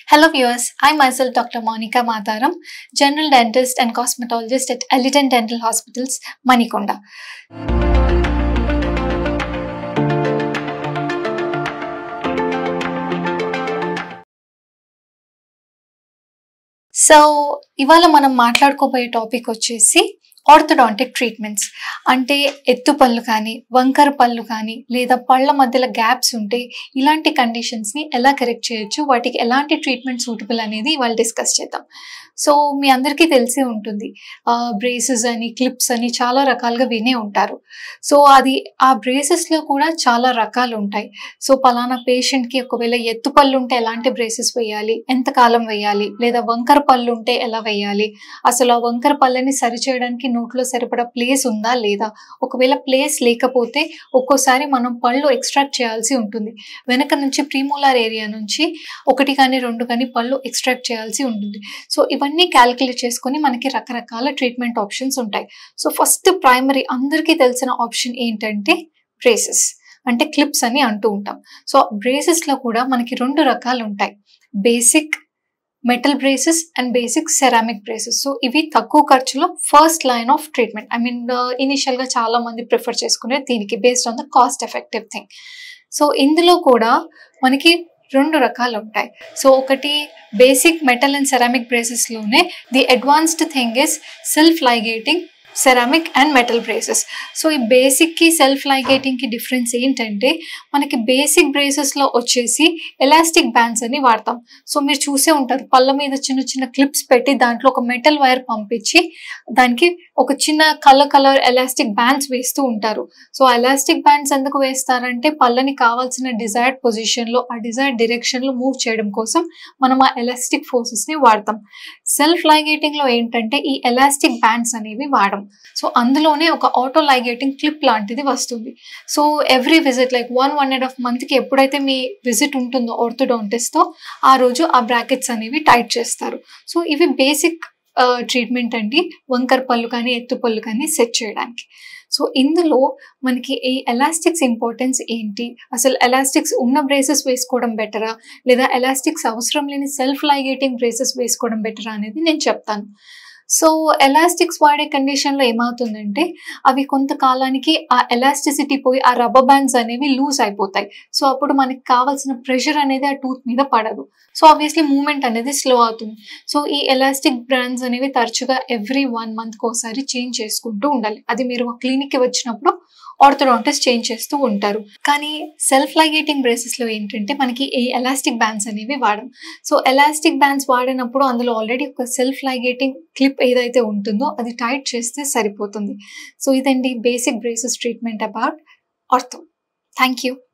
Hello viewers, I'm myself Dr. Monica Mataram, General Dentist and Cosmetologist at Eliton Dental Hospitals, Manikonda. So ఇవాళ మనం మాట్లాడుకోబోయే topic వచ్చేసి orthodontic treatments అంటే ఎత్తు పళ్ళు కానీ వంకర పళ్ళు కానీ లేదా పళ్ళ మధ్యలో గ్యాప్స్ ఉంటే ఇలాంటి కండిషన్స్ని ఎలా కరెక్ట్ చేయొచ్చు వాటికి ఎలాంటి ట్రీట్మెంట్ సూటబుల్ అనేది ఇవాళ డిస్కస్ చేద్దాం సో మీ అందరికీ తెలిసే ఉంటుంది బ్రేసెస్ అని క్లిప్స్ అని చాలా రకాలుగా వినే ఉంటారు సో అది ఆ బ్రేసెస్లో కూడా చాలా రకాలు ఉంటాయి సో పలానా పేషెంట్కి ఒకవేళ ఎత్తు పళ్ళు ఉంటే ఎలాంటి బ్రేసెస్ వేయాలి ఎంతకాలం వేయాలి లేదా వంకర పళ్ళు ఉంటే ఎలా వేయాలి అసలు ఆ వంకర పళ్ళని సరిచేయడానికి నోట్లో సరిపడా ప్లేస్ ఉందా లేదా ఒకవేళ ప్లేస్ లేకపోతే ఒక్కోసారి మనం పళ్ళు ఎక్స్ట్రాక్ట్ చేయాల్సి ఉంటుంది వెనక నుంచి ప్రీమోలార్ ఏరియా నుంచి ఒకటి కానీ రెండు కానీ పళ్ళు ఎక్స్ట్రాక్ట్ చేయాల్సి ఉంటుంది సో ఇవన్నీ క్యాలిక్యులేట్ చేసుకొని మనకి రకరకాల ట్రీట్మెంట్ ఆప్షన్స్ ఉంటాయి సో ఫస్ట్ ప్రైమరీ అందరికీ తెలిసిన ఆప్షన్ ఏంటంటే బ్రేసెస్ అంటే క్లిప్స్ అని అంటూ ఉంటాం సో బ్రేసెస్లో కూడా మనకి రెండు రకాలు ఉంటాయి basic metal braces and basic ceramic braces so ఇవి తక్కువ ఖర్చులో first line of treatment I mean ఇనిషియల్గా చాలా మంది ప్రిఫర్ చేసుకునే దీనికి based on the cost effective thing so ఇందులో కూడా మనకి రెండు రకాలు ఉంటాయి సో ఒకటి బేసిక్ మెటల్ అండ్ సెరామిక్ బ్రేసెస్లోనే the advanced thing is self ligating ceramic and metal braces so ఈ బేసిక్కి సెల్ఫ్ లైగేటింగ్కి డిఫరెన్స్ ఏంటంటే మనకి బేసిక్ బ్రేసెస్లో వచ్చేసి ఎలాస్టిక్ బ్యాండ్స్ అని వాడతాం సో మీరు చూసే ఉంటారు పళ్ళ మీద చిన్న చిన్న క్లిప్స్ పెట్టి దాంట్లో ఒక మెటల్ వైర్ పంపించి దానికి ఒక చిన్న కలర్ కలర్ ఎలాస్టిక్ బ్యాండ్స్ వేస్తూ ఉంటారు సో ఎలాస్టిక్ బ్యాండ్స్ ఎందుకు వేస్తారంటే పళ్ళని కావాల్సిన డిజైర్డ్ పొజిషన్లో ఆ డిజైర్డ్ డైరెక్షన్లో మూవ్ చేయడం కోసం మనం ఆ ఎలాస్టిక్ ఫోర్సెస్ని వాడతాం సెల్ఫ్ లైగేటింగ్లో ఏంటంటే ఈ ఎలాస్టిక్ బ్యాండ్స్ అనేవి వాడడం సో అందులోనే ఒక ఆటో లైగేటింగ్ క్లిప్ లాంటిది వస్తుంది so every visit like one one and half మంత్కి ఎప్పుడైతే మీ విజిట్ ఉంటుందో ఆర్థోడాంటిస్ట్తో ఆ రోజు ఆ బ్రాకెట్స్ అనేవి టైట్ చేస్తారు సో ఇవి బేసిక్ ట్రీట్మెంట్ అండి వంకర పళ్ళు కానీ ఎత్తు పళ్ళు కానీ సెట్ చేయడానికి సో ఇందులో మనకి ఈ ఎలాస్టిక్స్ ఇంపార్టెన్స్ ఏంటి అసలు ఎలాస్టిక్స్ ఉన్న బ్రేసెస్ వేసుకోవడం బెటరా లేదా ఎలాస్టిక్స్ అవసరం లేని సెల్ఫ్ లైగేటింగ్ బ్రేసెస్ వేసుకోవడం బెటరా అనేది నేను చెప్తాను సో ఎలాస్టిక్స్ వాడే కండిషన్లో ఏమవుతుందంటే అవి కొంతకాలానికి ఆ ఎలాస్టిసిటీ పోయి ఆ రబ్బర్ బ్యాండ్స్ అనేవి లూజ్ అయిపోతాయి సో అప్పుడు మనకి కావాల్సిన ప్రెషర్ అనేది ఆ టూత్ మీద పడదు సో ఆబ్వియస్లీ మూమెంట్ అనేది స్లో అవుతుంది సో ఈ ఎలాస్టిక్ బ్రాండ్స్ అనేవి తరచుగా ఎవ్రీ వన్ మంత్కి ఒకసారి చేంజ్ చేసుకుంటూ ఉండాలి అది మీరు క్లినిక్కి వచ్చినప్పుడు ఆర్థోడాంటిస్ట్ చేంజ్ చేస్తూ ఉంటారు కానీ సెల్ఫ్ లైగేటింగ్ బ్రేసెస్లో ఏంటంటే మనకి ఈ ఎలాస్టిక్ బ్యాండ్స్ అనేవి వాడడం సో ఎలాస్టిక్ బ్యాండ్స్ వాడినప్పుడు అందులో ఆల్రెడీ ఒక సెల్ఫ్ లైగేటింగ్ క్లిప్ ఏదైతే ఉంటుందో అది టైట్ చేస్తే సరిపోతుంది సో ఇదండి basic braces treatment about ortho thank you